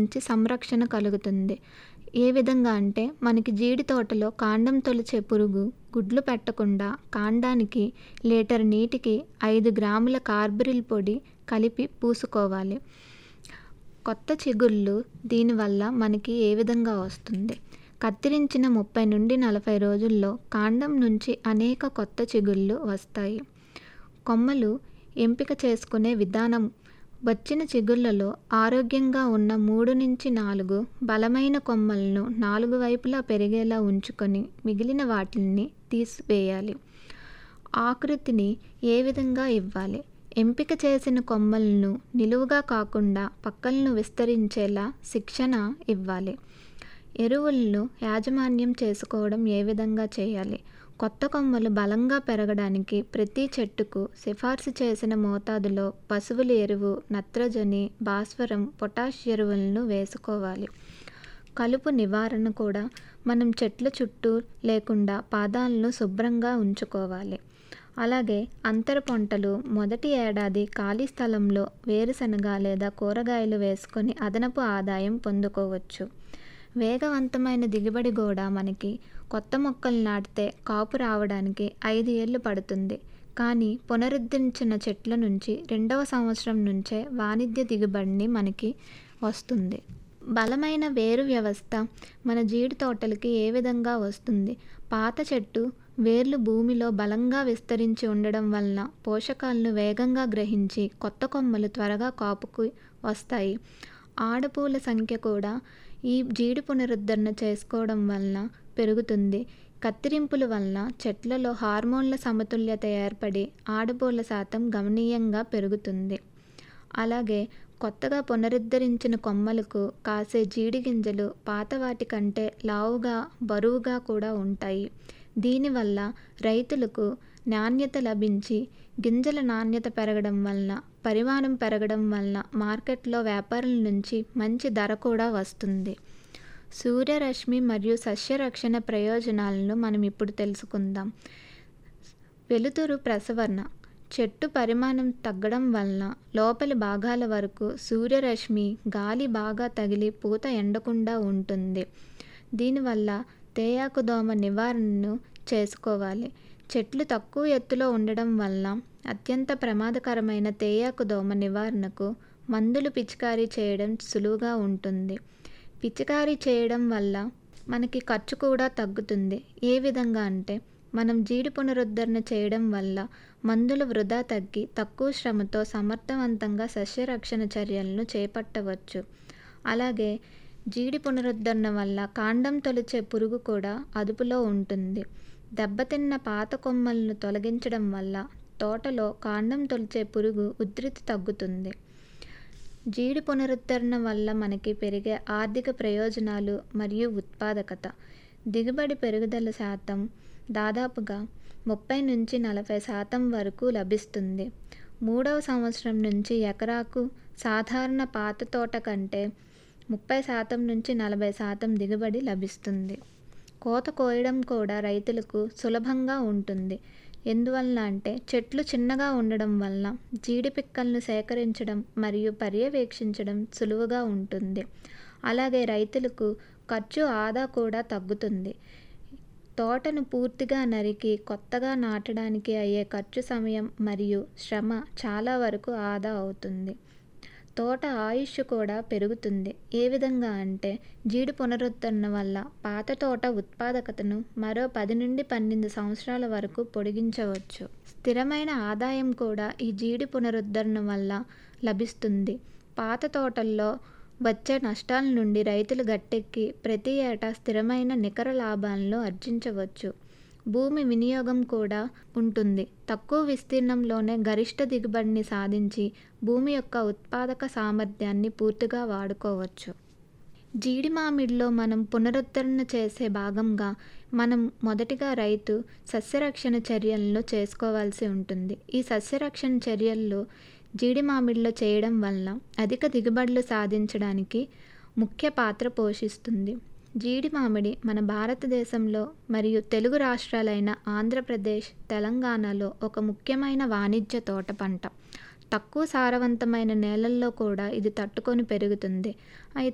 మంచి సంరక్షణ కలుగుతుంది ఏ విధంగా అంటే మనకి జీడి తోటలో కాండం తొలిచే పురుగు గుడ్లు పెట్టకుండా కాండానికి లీటర్ నీటికి ఐదు గ్రాముల కార్బరిల్ పొడి కలిపి పూసుకోవాలి కొత్త చిగుళ్ళు దీనివల్ల మనకి ఏ విధంగా వస్తుంది కత్తిరించిన ముప్పై నుండి నలభై రోజుల్లో కాండం నుంచి అనేక కొత్త చిగుళ్ళు వస్తాయి కొమ్మలు ఎంపిక చేసుకునే విధానం వచ్చిన చిగుళ్ళలో ఆరోగ్యంగా ఉన్న మూడు నుంచి నాలుగు బలమైన కొమ్మలను నాలుగు వైపులా పెరిగేలా ఉంచుకొని మిగిలిన వాటిని తీసివేయాలి ఆకృతిని ఏ విధంగా ఇవ్వాలి ఎంపిక చేసిన కొమ్మలను నిలువుగా కాకుండా పక్కలను విస్తరించేలా శిక్షణ ఇవ్వాలి ఎరువులను యాజమాన్యం చేసుకోవడం ఏ విధంగా చేయాలి కొత్త కొమ్మలు బలంగా పెరగడానికి ప్రతి చెట్టుకు సిఫార్సు చేసిన మోతాదులో పశువుల ఎరువు నత్రజని భాస్వరం పొటాష్ ఎరువులను వేసుకోవాలి కలుపు నివారణ కూడా మనం చెట్ల చుట్టూ లేకుండా పాదాలను శుభ్రంగా ఉంచుకోవాలి అలాగే అంతర పంటలు మొదటి ఏడాది ఖాళీ స్థలంలో వేరుశనగ లేదా కూరగాయలు వేసుకొని అదనపు ఆదాయం పొందుకోవచ్చు వేగవంతమైన దిగుబడి కూడా మనకి కొత్త మొక్కలు నాటితే కాపు రావడానికి ఐదు ఏళ్ళు పడుతుంది కానీ పునరుద్ధరించిన చెట్ల నుంచి రెండవ సంవత్సరం నుంచే వాణిజ్య దిగుబడిని మనకి వస్తుంది బలమైన వేరు వ్యవస్థ మన జీడి తోటలకి ఏ విధంగా వస్తుంది పాత చెట్టు వేర్లు భూమిలో బలంగా విస్తరించి ఉండడం వలన పోషకాలను వేగంగా గ్రహించి కొత్త కొమ్మలు త్వరగా కాపుకు వస్తాయి ఆడపూల సంఖ్య కూడా ఈ జీడి పునరుద్ధరణ చేసుకోవడం వలన పెరుగుతుంది కత్తిరింపుల వలన చెట్లలో హార్మోన్ల సమతుల్యత ఏర్పడి ఆడపూల శాతం గణనీయంగా పెరుగుతుంది అలాగే కొత్తగా పునరుద్ధరించిన కొమ్మలకు కాసే జీడి గింజలు పాత వాటి కంటే లావుగా బరువుగా కూడా ఉంటాయి దీనివల్ల రైతులకు నాణ్యత లభించి గింజల నాణ్యత పెరగడం వలన పరిమాణం పెరగడం వలన మార్కెట్లో వ్యాపారుల నుంచి మంచి ధర కూడా వస్తుంది సూర్యరశ్మి మరియు సస్యరక్షణ ప్రయోజనాలను మనం ఇప్పుడు తెలుసుకుందాం వెలుతురు ప్రసవరణ చెట్టు పరిమాణం తగ్గడం వలన లోపలి భాగాల వరకు సూర్యరశ్మి గాలి బాగా తగిలి పూత ఎండకుండా ఉంటుంది దీనివల్ల తేయాకు దోమ నివారణను చేసుకోవాలి చెట్లు తక్కువ ఎత్తులో ఉండడం వలన అత్యంత ప్రమాదకరమైన తేయాకు దోమ నివారణకు మందులు పిచికారీ చేయడం సులువుగా ఉంటుంది పిచికారీ చేయడం వల్ల మనకి ఖర్చు కూడా తగ్గుతుంది ఏ విధంగా అంటే మనం జీడి పునరుద్ధరణ చేయడం వల్ల మందుల వృధా తగ్గి తక్కువ శ్రమతో సమర్థవంతంగా సస్యరక్షణ చర్యలను చేపట్టవచ్చు అలాగే జీడి పునరుద్ధరణ వల్ల కాండం తొలిచే పురుగు కూడా అదుపులో ఉంటుంది దెబ్బతిన్న పాత కొమ్మలను తొలగించడం వల్ల తోటలో కాండం తొలిచే పురుగు ఉధృతి తగ్గుతుంది జీడి పునరుద్ధరణ వల్ల మనకి పెరిగే ఆర్థిక ప్రయోజనాలు మరియు ఉత్పాదకత దిగుబడి పెరుగుదల శాతం దాదాపుగా ముప్పై నుంచి నలభై శాతం వరకు లభిస్తుంది మూడవ సంవత్సరం నుంచి ఎకరాకు సాధారణ పాత తోట కంటే ముప్పై శాతం నుంచి నలభై శాతం దిగుబడి లభిస్తుంది కోత కోయడం కూడా రైతులకు సులభంగా ఉంటుంది ఎందువలన అంటే చెట్లు చిన్నగా ఉండడం వల్ల జీడి పిక్కలను సేకరించడం మరియు పర్యవేక్షించడం సులువుగా ఉంటుంది అలాగే రైతులకు ఖర్చు ఆదా కూడా తగ్గుతుంది తోటను పూర్తిగా నరికి కొత్తగా నాటడానికి అయ్యే ఖర్చు సమయం మరియు శ్రమ చాలా వరకు ఆదా అవుతుంది తోట ఆయుష్ కూడా పెరుగుతుంది ఏ విధంగా అంటే జీడి పునరుద్ధరణ వల్ల పాత తోట ఉత్పాదకతను మరో పది నుండి పన్నెండు సంవత్సరాల వరకు పొడిగించవచ్చు స్థిరమైన ఆదాయం కూడా ఈ జీడి పునరుద్ధరణ వల్ల లభిస్తుంది పాత తోటల్లో వచ్చే నష్టాల నుండి రైతులు గట్టెక్కి ప్రతి ఏటా స్థిరమైన నికర లాభాలను ఆర్జించవచ్చు భూమి వినియోగం కూడా ఉంటుంది తక్కువ విస్తీర్ణంలోనే గరిష్ట దిగుబడిని సాధించి భూమి యొక్క ఉత్పాదక సామర్థ్యాన్ని పూర్తిగా వాడుకోవచ్చు జీడి మామిడిలో మనం పునరుద్ధరణ చేసే భాగంగా మనం మొదటిగా రైతు సస్యరక్షణ చర్యలను చేసుకోవాల్సి ఉంటుంది ఈ సస్యరక్షణ చర్యల్లో జీడి మామిడిలో చేయడం వల్ల అధిక దిగుబడులు సాధించడానికి ముఖ్య పాత్ర పోషిస్తుంది జీడి మామిడి మన భారతదేశంలో మరియు తెలుగు రాష్ట్రాలైన ఆంధ్రప్రదేశ్ తెలంగాణలో ఒక ముఖ్యమైన వాణిజ్య తోట పంట తక్కువ సారవంతమైన నేలల్లో కూడా ఇది తట్టుకొని పెరుగుతుంది అయితే